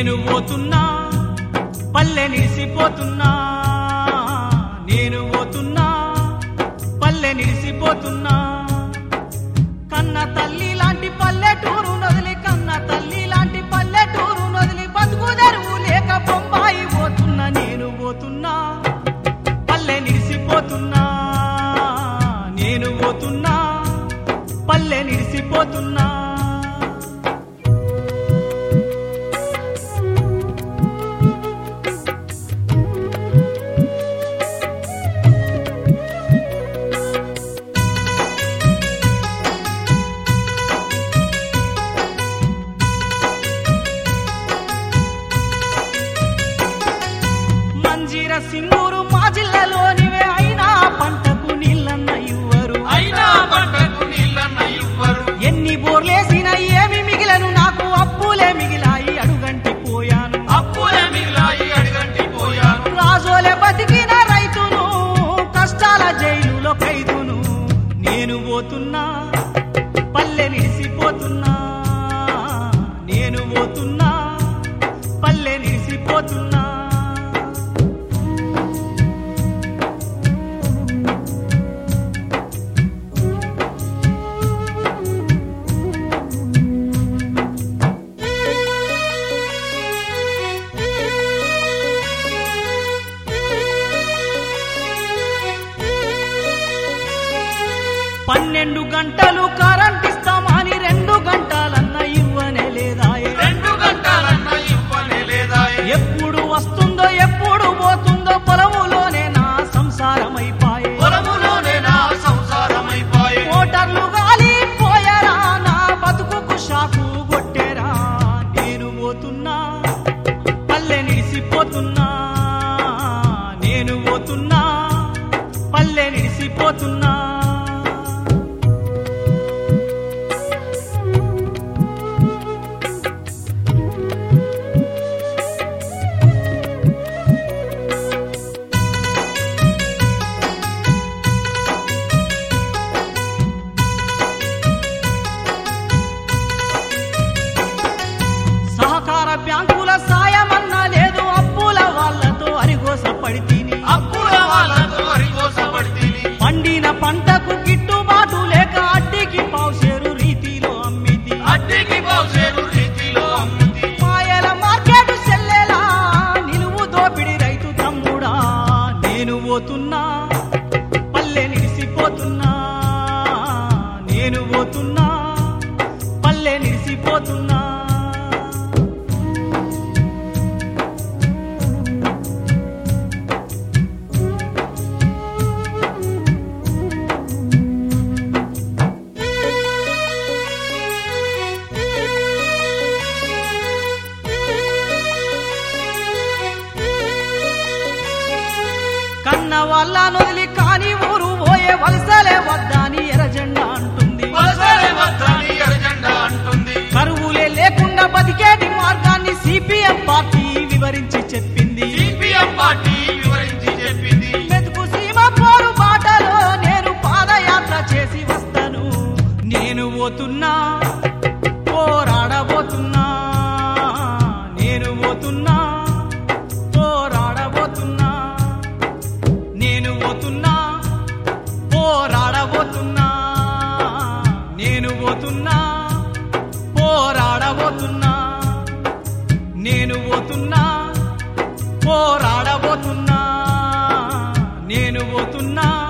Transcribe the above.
నేను పోతున్నా పల్లె నిలిసిపోతున్నా నేను పోతున్నా పల్లె నిలిసిపోతున్నా కన్న తల్లి లాంటి పల్లెటూరు నదిలి కన్న తల్లి లాంటి పల్లెటూరు నదిలి బతుకు తెరువు లేక బొంబాయి పోతున్నా నేను పోతున్నా పల్లె నిలిసిపోతున్నా నేను పోతున్నా పల్లె నిలిసిపోతున్నా మంజీర సింగూరు మా జిల్లాలోనివే అయినా పంటకు నీళ్ళన్న ఇవ్వరు అయినా పంటకు నీళ్ళన్న ఇవ్వరు ఎన్ని బోర్లేసిన ఏమి మిగిలను నాకు అప్పులే మిగిలాయి అడుగంటి పోయాను అప్పులే మిగిలాయి అడిగంటి పోయాను రాజోలే బతికిన రైతును కష్టాల జైలులో ఖైదును నేను పోతున్నా పల్లె నిలిసిపోతున్నా నేను పోతున్నా పల్లె నిలిసిపోతున్నా పన్నెండు గంటలు కరెంట్ ఇస్తామని రెండు గంటలన్న ఇవ్వనే లేదాయే రెండు గంటలన్న ఇవ్వనే లేదాయే ఎప్పుడు వస్తుందో ఎప్పుడు పోతుందో పొలములోనే నా సంసారం అయిపోయే పొలములోనే నా సంసారమైపోయే మోటార్లు గాలి పోయరా నా బతుకుకు షాకు కొట్టేరా నేను పోతున్నా పల్లె నిలిసిపోతున్నా నేను పోతున్నా పల్లె నిలిసిపోతున్నా సహకార బ్యాంకుల సాయమన్నా లేదు అప్పుల వాళ్ళతో అరిగోస పడితీని అప్పుల వాళ్ళతో అరిగోసపడితిని పండిన పంటకు గిట్టుబాటు లేక అడ్డికి పావుసేరు రీతిలో అమ్మితి అడ్డికి పోసేరు రీతిలో అమ్మితి మాయల మార్కెట్ సెల్లెలా నిలువు దోపిడి రైతు తమ్ముడా నేను పోతున్నా పల్లె నిలిసిపోతున్నా నేను పోతున్నా పల్లె నిలిసిపోతున్నా కన్న వాళ్ళ నొదిలి కాని ఊరు పోయే వలసలే వద్దని ఎర్రజెండా అంటుంది వలసలే వద్దని ఎర్రజెండా అంటుంది కరువులే లేకుండా బతికేటి మార్గాన్ని సిపిఎం పార్టీ వివరించి చెప్పింది సిపిఎం పార్టీ వివరించి చెప్పింది మెతుకు సీమ పోరు బాటలో నేను పాదయాత్ర చేసి వస్తాను నేను పోతున్నా పోరాడబోతున్నా నేను పోతున్నా పోరాడబోతున్నా నేను పోతున్నా పోరాడబోతున్నా నేను పోతున్నా పోరాడబోతున్నా నేను పోతున్నా పోరాడబోతున్నా నేను పోతున్నా